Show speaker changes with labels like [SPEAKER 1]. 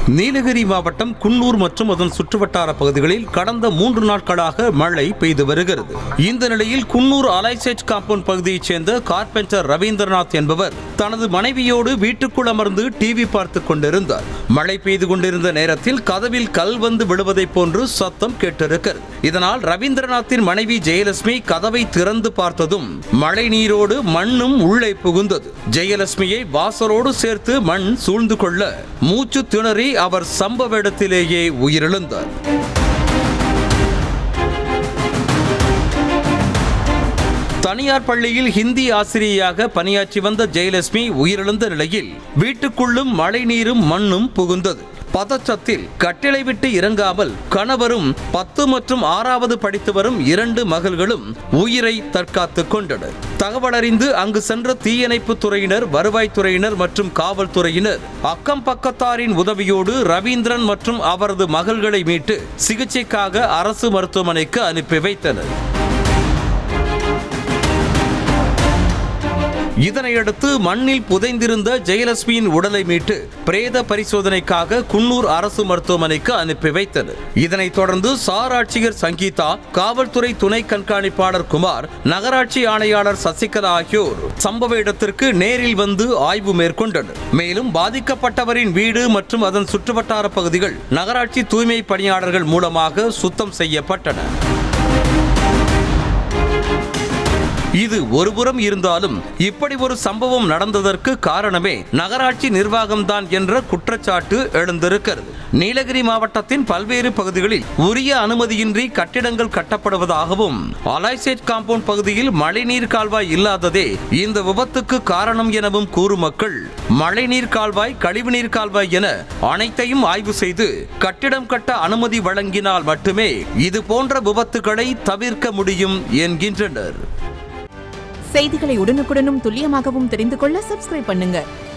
[SPEAKER 1] நீலகிரி மாவட்டம் குன்னூர் மற்றும் அதன் சுற்றுவட்டார பகுதிகளில் கடந்த மூன்று நாட்களாக மழை பெய்து வருகிறது இந்த நிலையில் குன்னூர் அலைசேட் காம்பவுண்ட் பகுதியைச் சேர்ந்த கார்பெண்டர் ரவீந்திரநாத் என்பவர் தனது மனைவியோடு வீட்டுக்குள் அமர்ந்து டிவி பார்த்துக் கொண்டிருந்தார் மழை பெய்து கொண்டிருந்த நேரத்தில் கதவில் கல் வந்து விழுவதைப் போன்று சத்தம் கேட்டிருக்கிறது இதனால் ரவீந்திரநாத்தின் மனைவி ஜெயலட்சுமி கதவை திறந்து பார்த்ததும் மழை நீரோடு மண்ணும் உள்ளே புகுந்தது ஜெயலட்சுமியை வாசலோடு சேர்த்து மண் சூழ்ந்து கொள்ள மூச்சு திணறி அவர் சம்பவ இடத்திலேயே உயிரிழந்தார் தனியார் பள்ளியில் ஹிந்தி ஆசிரியையாக பணியாற்றி வந்த ஜெயலட்சுமி உயிரிழந்த நிலையில் வீட்டுக்குள்ளும் மழை நீரும் மண்ணும் புகுந்தது பதற்றத்தில் கட்டிலை விட்டு இறங்காமல் கணவரும் பத்து மற்றும் ஆறாவது படித்து வரும் இரண்டு மகள்களும் உயிரை தற்காத்துக் கொண்டனர் தகவலறிந்து அங்கு சென்ற தீயணைப்பு துறையினர் வருவாய்த்துறையினர் மற்றும் காவல்துறையினர் அக்கம் பக்கத்தாரின் உதவியோடு ரவீந்திரன் மற்றும் அவரது மகள்களை மீட்டு சிகிச்சைக்காக அரசு மருத்துவமனைக்கு அனுப்பி வைத்தனர் இதனையடுத்து மண்ணில் புதைந்திருந்த ஜெயலட்சுமியின் உடலை மீட்டு பிரேத பரிசோதனைக்காக குன்னூர் அரசு மருத்துவமனைக்கு அனுப்பி வைத்தனர் இதனைத் தொடர்ந்து சார் ஆட்சியர் சங்கீதா காவல்துறை துணை கண்காணிப்பாளர் குமார் நகராட்சி ஆணையாளர் சசிகலா ஆகியோர் சம்பவ இடத்திற்கு நேரில் வந்து ஆய்வு மேற்கொண்டனர் மேலும் பாதிக்கப்பட்டவரின் வீடு மற்றும் அதன் சுற்றுவட்டார பகுதிகள் நகராட்சி தூய்மை பணியாளர்கள் மூலமாக சுத்தம் செய்யப்பட்டன இது ஒருபுறம் இருந்தாலும் இப்படி ஒரு சம்பவம் நடந்ததற்கு காரணமே நகராட்சி நிர்வாகம்தான் என்ற குற்றச்சாட்டு எழுந்திருக்கிறது நீலகிரி மாவட்டத்தின் பல்வேறு பகுதிகளில் உரிய அனுமதியின்றி கட்டிடங்கள் கட்டப்படுவதாகவும் அலைசேட் காம்பவுண்ட் பகுதியில் மழைநீர் கால்வாய் இல்லாததே இந்த விபத்துக்கு காரணம் எனவும் கூறும் மக்கள் மழைநீர் கால்வாய் கழிவுநீர் கால்வாய் என அனைத்தையும் ஆய்வு செய்து கட்டிடம் கட்ட அனுமதி வழங்கினால் மட்டுமே இது போன்ற விபத்துகளை தவிர்க்க முடியும் என்கின்றனர்
[SPEAKER 2] செய்திகளை உடனுக்குடனும் துல்லியமாகவும் தெரிந்து கொள்ள சப்ஸ்கிரைப் பண்ணுங்க